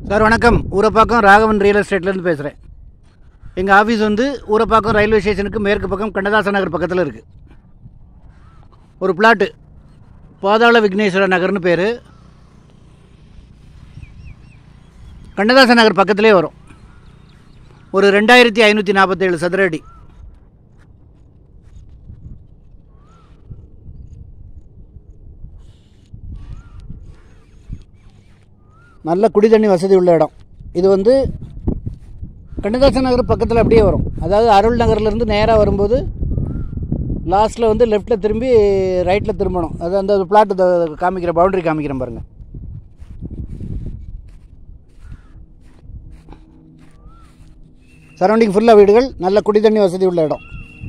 sir வணக்கம் Urapakkam Raghavan real எஸ்டேட்லேருந்து பேசுகிறேன் எங்கள் ஆஃபீஸ் வந்து ஊரப்பாக்கம் ரயில்வே ஸ்டேஷனுக்கு மேற்கு பக்கம் கண்ணதாசன் நகர் பக்கத்தில் இருக்குது ஒரு பிளாட்டு பாதாள விக்னேஸ்வர நகர்னு பேர் கண்ணதாசன் நகர் பக்கத்திலே வரும் ஒரு ரெண்டாயிரத்தி ஐநூற்றி நாற்பத்தேழு சதுர அடி நல்ல குடி தண்ணி வசதி உள்ள இடம் இது வந்து கண்ணதாசன் நகர் பக்கத்தில் அப்படியே வரும் அதாவது அருள் நகர்லேருந்து நேராக வரும்போது லாஸ்ட்டில் வந்து லெஃப்ட்டில் திரும்பி ரைட்டில் திரும்பணும் அது அந்த பிளாட்டு காமிக்கிற பவுண்டரி காமிக்கிறேன் பாருங்கள் சரௌண்டிங் ஃபுல்லாக வீடுகள் நல்ல குடி தண்ணி வசதி உள்ள இடம்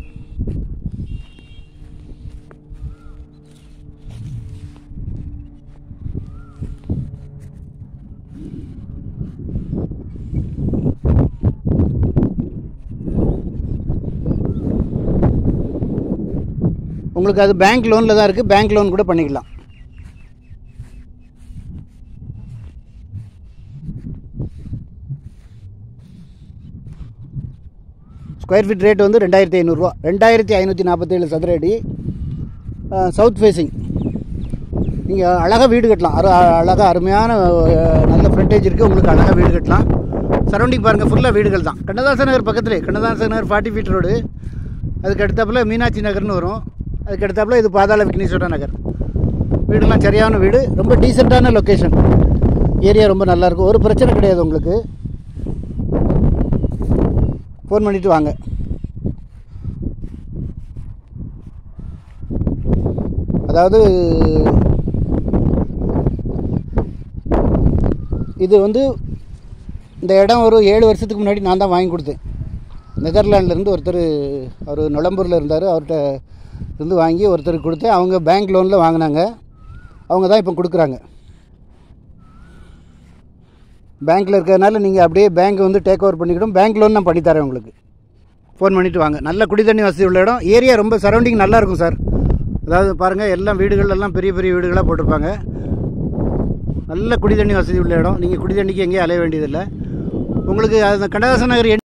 உங்களுக்கு அது பேங்க் லோனில் தான் இருக்குது பேங்க் லோன் கூட பண்ணிக்கலாம் ஸ்கொயர் ஃபீட் ரேட் வந்து ரெண்டாயிரத்தி ஐநூறுரூவா ரெண்டாயிரத்தி ஐநூற்றி நாற்பத்தேழு சதுர அடி சவுத் ஃபேஸிங் நீங்கள் அழகாக வீடு கட்டலாம் அரு அழகாக அருமையான அஹ், நல்ல ஃப்ரண்டேஜ் இருக்குது உங்களுக்கு அழகாக வீடு கட்டலாம் சரௌண்டிங் பாருங்கள் ஃபுல்லாக வீடுகள் தான் கண்ணதாசன் நகர் பக்கத்துலேயே Kannadasan Nagar forty feet road அதுக்கு அடுத்தாப்புல மீனாட்சி நகர்னு வரும் அதுக்கு அடுத்தாப்புல இது பாதாள விக்னேஸ்வர நகர் வீடெல்லாம் சரியான வீடு ரொம்ப டீசெண்டான லொக்கேஷன் ஏரியா ரொம்ப நல்லாயிருக்கும் ஒரு பிரச்சனை கிடையாது உங்களுக்கு ஃபோன் பண்ணிவிட்டு வாங்க அதாவது இது வந்து இந்த இடம் ஒரு ஏழு வருஷத்துக்கு முன்னாடி நான் தான் வாங்கி கொடுத்தேன் நெதர்லாண்ட்லேருந்து ஒருத்தர் அவர் நுளம்பூரில் இருந்தார் அவர்கிட்ட இருந்து வாங்கி ஒருத்தருக்கு கொடுத்தேன் அவங்க பேங்க் லோனில் வாங்கினாங்க அவங்க தான் இப்போ கொடுக்குறாங்க பேங்க்கில் இருக்கிறதுனால நீங்கள் அப்படியே பேங்க் வந்து டேக் ஓவர் பண்ணிக்கிடும் பேங்க் லோன் நான் பண்ணித்தரேன் உங்களுக்கு ஃபோன் பண்ணிவிட்டு வாங்க நல்ல குடி தண்ணி வசதி உள்ள இடம் ஏரியா ரொம்ப சரௌண்டிங் நல்லா இருக்கும் சார் அதாவது பாருங்கள் எல்லாம் வீடுகள் எல்லாம் பெரிய பெரிய வீடுகளாக போட்டிருப்பாங்க நல்ல குடி தண்ணி வசதி உள்ள இடம் நீங்கள் குடி தண்ணிக்கு எங்கேயும் அலைய வேண்டியதில்லை உங்களுக்கு அந்த கண்ணதாசன் நகர்